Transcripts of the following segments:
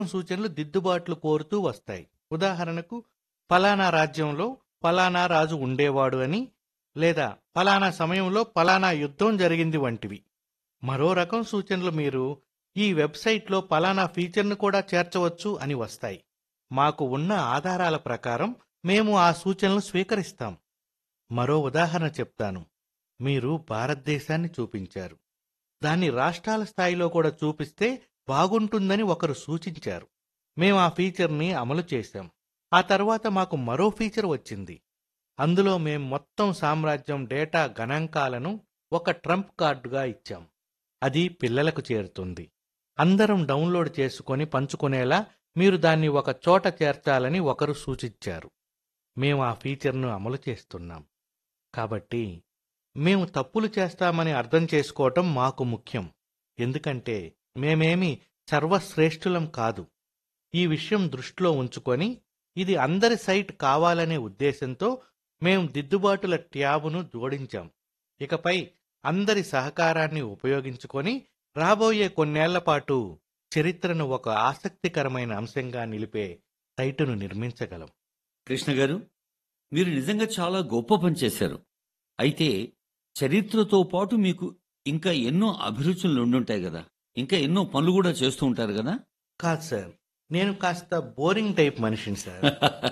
సూచనలు దిద్దుబాట్లు కోరుతూ వస్తాయి ఉదాహరణకు ఫలానా రాజ్యంలో ఫలానా రాజు ఉండేవాడు అని లేదా ఫలానా సమయంలో ఫలానా యుద్ధం జరిగింది వంటివి మరో రకం సూచనలు మీరు ఈ వెబ్సైట్లో ఫలానా ఫీచర్ను కూడా చేర్చవచ్చు అని వస్తాయి మాకు ఉన్న ఆధారాల ప్రకారం మేము ఆ సూచనలు స్వీకరిస్తాం మరో ఉదాహరణ చెప్తాను మీరు భారతదేశాన్ని చూపించారు దాన్ని రాష్ట్రాల స్థాయిలో కూడా చూపిస్తే బాగుంటుందని ఒకరు సూచించారు మేము ఆ ఫీచర్ని అమలు చేశాం ఆ తర్వాత మాకు మరో ఫీచర్ వచ్చింది అందులో మేం మొత్తం సామ్రాజ్యం డేటా గణాంకాలను ఒక ట్రంప్ కార్డుగా ఇచ్చాం అది పిల్లలకు చేరుతుంది అందరం డౌన్లోడ్ చేసుకొని పంచుకునేలా మీరు దాన్ని ఒక చోట చేర్చాలని ఒకరు సూచించారు మేము ఆ ఫీచర్ను అమలు చేస్తున్నాం కాబట్టి మేము తప్పులు చేస్తామని అర్థం చేసుకోవటం మాకు ముఖ్యం ఎందుకంటే మేమేమి సర్వశ్రేష్ఠులం కాదు ఈ విషయం దృష్టిలో ఉంచుకొని ఇది అందరి సైట్ కావాలనే ఉద్దేశంతో మేం దిద్దుబాటుల ట్యాబును జోడించాం ఇకపై అందరి సహకారాన్ని ఉపయోగించుకొని రాబోయే కొన్నేళ్ల పాటు చరిత్రను ఒక ఆసక్తికరమైన అంశంగా నిలిపే సైటును నిర్మించగలం కృష్ణ గారు మీరు నిజంగా చాలా గొప్ప పని చేశారు అయితే చరిత్రతో పాటు మీకు ఇంకా ఎన్నో అభిరుచులు ఉండుంటాయి కదా ఇంకా ఎన్నో పనులు కూడా చేస్తూ ఉంటారు కదా కాదు సార్ నేను కాస్త బోరింగ్ టైప్ మనిషిని సార్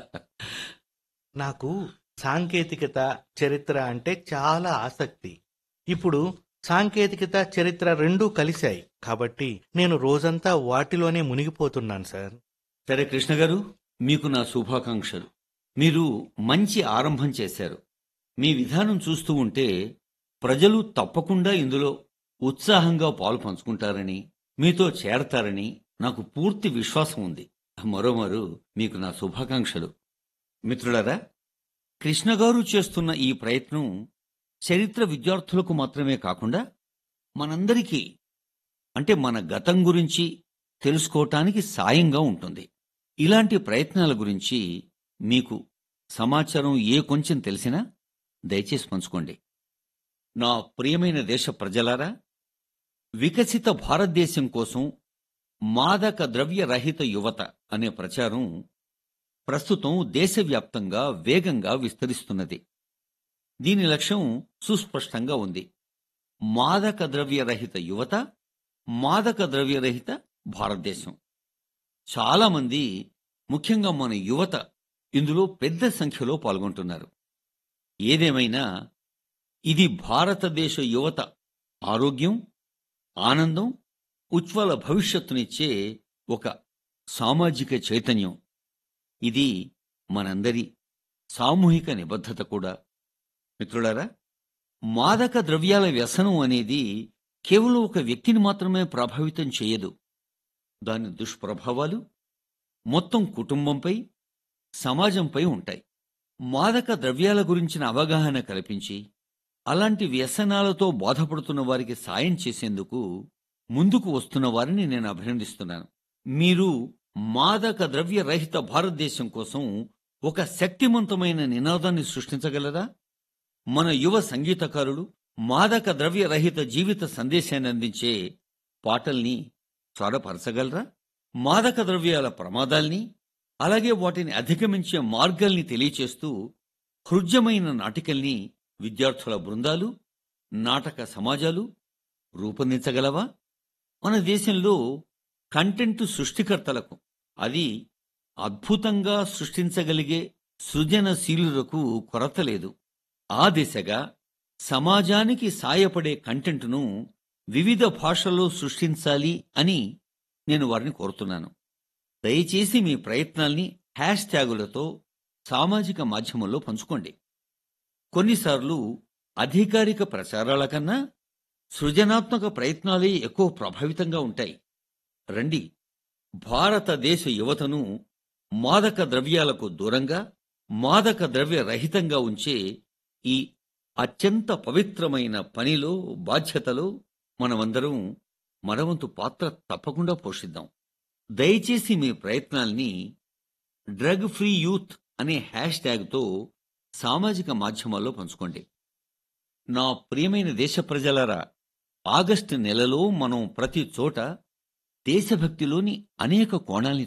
నాకు సాంకేతికత చరిత్ర అంటే చాలా ఆసక్తి ఇప్పుడు సాంకేతికత చరిత్ర రెండూ కలిశాయి కాబట్టి నేను రోజంతా వాటిలోనే మునిగిపోతున్నాను సార్ సరే కృష్ణ గారు మీకు నా శుభాకాంక్షలు మీరు మంచి ఆరంభం చేశారు మీ విధానం చూస్తూ ఉంటే ప్రజలు తప్పకుండా ఇందులో ఉత్సాహంగా పాలు పంచుకుంటారని మీతో చేరతారని నాకు పూర్తి విశ్వాసం ఉంది మరోమారు మీకు నా శుభాకాంక్షలు మిత్రులారా కృష్ణ గారు చేస్తున్న ఈ ప్రయత్నం చరిత్ర విద్యార్థులకు మాత్రమే కాకుండా మనందరికీ అంటే మన గతం గురించి తెలుసుకోవటానికి సాయంగా ఉంటుంది ఇలాంటి ప్రయత్నాల గురించి మీకు సమాచారం ఏ కొంచెం తెలిసినా దయచేసి పంచుకోండి నా ప్రియమైన దేశ ప్రజలారా వికసిత భారతదేశం కోసం మాదక ద్రవ్య రహిత యువత అనే ప్రచారం ప్రస్తుతం దేశవ్యాప్తంగా వేగంగా విస్తరిస్తున్నది దీని లక్ష్యం సుస్పష్టంగా ఉంది మాదక ద్రవ్య రహిత యువత మాదక ద్రవ్య రహిత భారతదేశం చాలామంది ముఖ్యంగా మన యువత ఇందులో పెద్ద సంఖ్యలో పాల్గొంటున్నారు ఏదేమైనా ఇది భారతదేశ యువత ఆరోగ్యం ఆనందం ఉజ్వల భవిష్యత్తునిచ్చే ఒక సామాజిక చైతన్యం ఇది మనందరి సామూహిక నిబద్ధత కూడా మిత్రులారా మాదక ద్రవ్యాల వ్యసనం అనేది కేవలం ఒక వ్యక్తిని మాత్రమే ప్రభావితం చేయదు దాని దుష్ప్రభావాలు మొత్తం కుటుంబంపై సమాజంపై ఉంటాయి మాదక ద్రవ్యాల గురించిన అవగాహన కల్పించి అలాంటి వ్యసనాలతో బాధపడుతున్న వారికి సాయం చేసేందుకు ముందుకు వస్తున్న వారిని నేను అభినందిస్తున్నాను మీరు మాదక ద్రవ్య రహిత భారతదేశం కోసం ఒక శక్తివంతమైన నినాదాన్ని సృష్టించగలరా మన యువ సంగీతకారులు మాదక ద్రవ్య రహిత జీవిత సందేశాన్ని అందించే పాటల్ని స్వరపరచగలరా మాదక ద్రవ్యాల ప్రమాదాల్ని అలాగే వాటిని అధిగమించే మార్గాల్ని తెలియచేస్తూ హృద్యమైన నాటికల్ని విద్యార్థుల బృందాలు నాటక సమాజాలు రూపొందించగలవా మన దేశంలో కంటెంట్ సృష్టికర్తలకు అది అద్భుతంగా సృష్టించగలిగే సృజనశీలులకు కొరత లేదు ఆ దిశగా సమాజానికి సాయపడే కంటెంట్ను వివిధ భాషల్లో సృష్టించాలి అని నేను వారిని కోరుతున్నాను దయచేసి మీ ప్రయత్నాల్ని హ్యాష్ ట్యాగులతో సామాజిక మాధ్యమంలో పంచుకోండి కొన్నిసార్లు అధికారిక ప్రచారాల కన్నా సృజనాత్మక ప్రయత్నాలే ఎక్కువ ప్రభావితంగా ఉంటాయి రండి భారతదేశ యువతను మాదక ద్రవ్యాలకు దూరంగా మాదక ద్రవ్య రహితంగా ఉంచే ఈ అత్యంత పవిత్రమైన పనిలో బాధ్యతలో మనమందరం మనవంతు పాత్ర తప్పకుండా పోషిద్దాం దయచేసి మీ ప్రయత్నాల్ని డ్రగ్ ఫ్రీ యూత్ అనే హ్యాష్ ట్యాగ్తో సామాజిక మాధ్యమాల్లో పంచుకోండి నా ప్రియమైన దేశ ప్రజలారా ఆగస్టు నెలలో మనం ప్రతి చోట దేశభక్తిలోని అనేక కోణాల్ని